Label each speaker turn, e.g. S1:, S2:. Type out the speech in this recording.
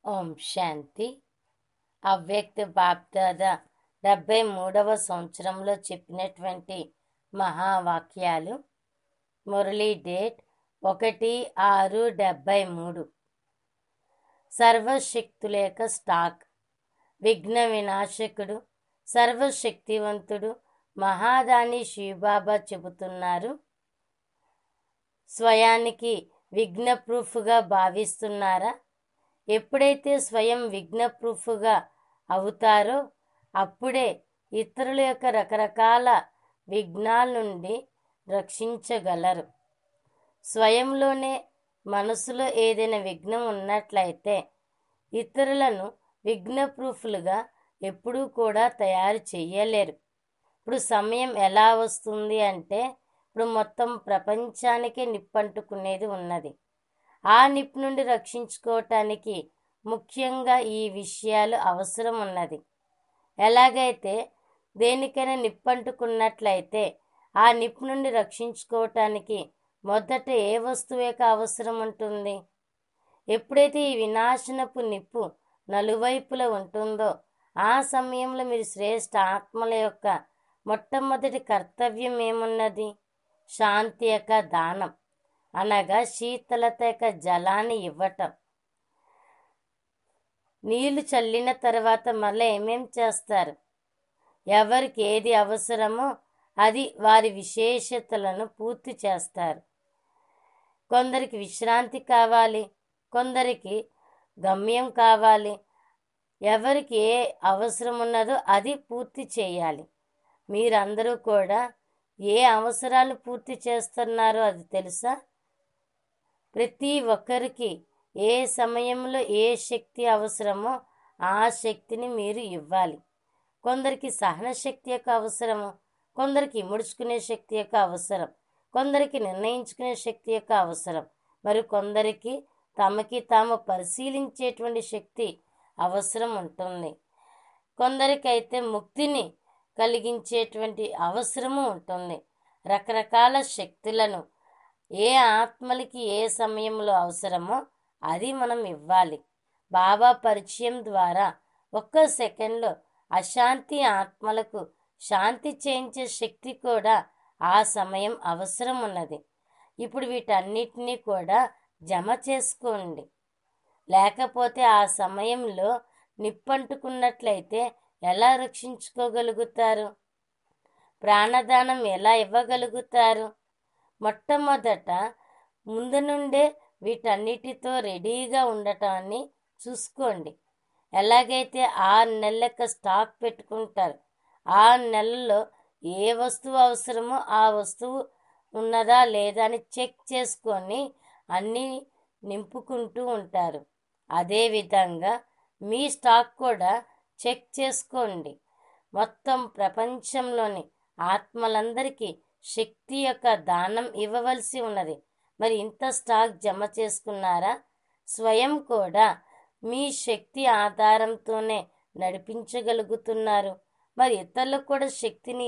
S1: ఓం శాంతి అవ్యక్త బాప్దాద డెబ్బై మూడవ సంవత్సరంలో చెప్పినటువంటి మహావాక్యాలు మురళీ డేట్ ఒకటి ఆరు డెబ్బై మూడు సర్వశక్తుల యొక్క స్టాక్ విఘ్న వినాశకుడు సర్వశక్తివంతుడు మహాదాని శివబాబా చెబుతున్నారు స్వయానికి విఘ్న ప్రూఫ్గా భావిస్తున్నారా ఎప్పుడైతే స్వయం విఘ్న ప్రూఫ్గా అవుతారో అప్పుడే ఇతరుల యొక్క రకరకాల విఘ్నాల నుండి రక్షించగలరు స్వయంలోనే మనసులో ఏదైనా విఘ్నం ఉన్నట్లయితే ఇతరులను విఘ్న ప్రూఫ్లుగా ఎప్పుడూ కూడా తయారు చేయలేరు ఇప్పుడు సమయం ఎలా వస్తుంది అంటే ఇప్పుడు మొత్తం ప్రపంచానికే నిప్పంటుకునేది ఉన్నది ఆ నిప్పు నుండి రక్షించుకోవటానికి ముఖ్యంగా ఈ విషయాలు అవసరం ఉన్నది ఎలాగైతే దేనికైనా నిప్పంటుకున్నట్లయితే ఆ నిప్పు నుండి రక్షించుకోవటానికి మొదట ఏ వస్తువేక అవసరం ఉంటుంది ఎప్పుడైతే ఈ వినాశనపు నిప్పు నలువైపులా ఉంటుందో ఆ సమయంలో మీరు శ్రేష్ఠ ఆత్మల యొక్క మొట్టమొదటి కర్తవ్యం ఏమున్నది శాంతి యొక్క దానం అనగా శీతలత యొక్క జలాన్ని ఇవ్వటం నీళ్లు చల్లిన తర్వాత మళ్ళీ ఏమేం చేస్తారు ఎవరికి ఏది అవసరమో అది వారి విశేషతలను పూర్తి చేస్తారు కొందరికి విశ్రాంతి కావాలి కొందరికి గమ్యం కావాలి ఎవరికి ఏ అవసరం ఉన్నదో అది పూర్తి చేయాలి మీరందరూ కూడా ఏ అవసరాలు పూర్తి చేస్తున్నారో అది తెలుసా ప్రతి ఒక్కరికి ఏ సమయంలో ఏ శక్తి అవసరమో ఆ శక్తిని మీరు ఇవ్వాలి కొందరికి సహన శక్తి యొక్క అవసరము కొందరికి ఇముడుచుకునే శక్తి యొక్క అవసరం కొందరికి నిర్ణయించుకునే శక్తి యొక్క అవసరం మరి కొందరికి తమకి తాము పరిశీలించేటువంటి శక్తి అవసరం ఉంటుంది కొందరికైతే ముక్తిని కలిగించేటువంటి అవసరము ఉంటుంది రకరకాల శక్తులను ఏ ఆత్మలకి ఏ సమయంలో అవసరమో అది మనం ఇవ్వాలి బాబా పరిచయం ద్వారా ఒక్క సెకండ్లో అశాంతి ఆత్మలకు శాంతి చేయించే శక్తి కూడా ఆ సమయం అవసరం ఉన్నది ఇప్పుడు వీటన్నిటినీ కూడా జమ చేసుకోండి లేకపోతే ఆ సమయంలో నిప్పంటుకున్నట్లయితే ఎలా రక్షించుకోగలుగుతారు ప్రాణదానం ఎలా ఇవ్వగలుగుతారు మొట్టమొదట ముందు నుండే వీటన్నిటితో రెడీగా ఉండటాన్ని చూసుకోండి ఎలాగైతే ఆరు నెలలక స్టాక్ పెట్టుకుంటారు ఆ నెలలో ఏ వస్తువు అవసరమో ఆ వస్తువు ఉన్నదా లేదా అని చెక్ చేసుకొని అన్నీ నింపుకుంటూ ఉంటారు అదేవిధంగా మీ స్టాక్ కూడా చెక్ చేసుకోండి మొత్తం ప్రపంచంలోని ఆత్మలందరికీ శక్తి యొక్క దానం ఇవ్వవలసి ఉన్నది మరి ఇంత స్టాక్ జమ చేసుకున్నారా స్వయం కూడా మీ శక్తి ఆధారంతోనే నడిపించగలుగుతున్నారు మరి ఇతరులకు కూడా శక్తిని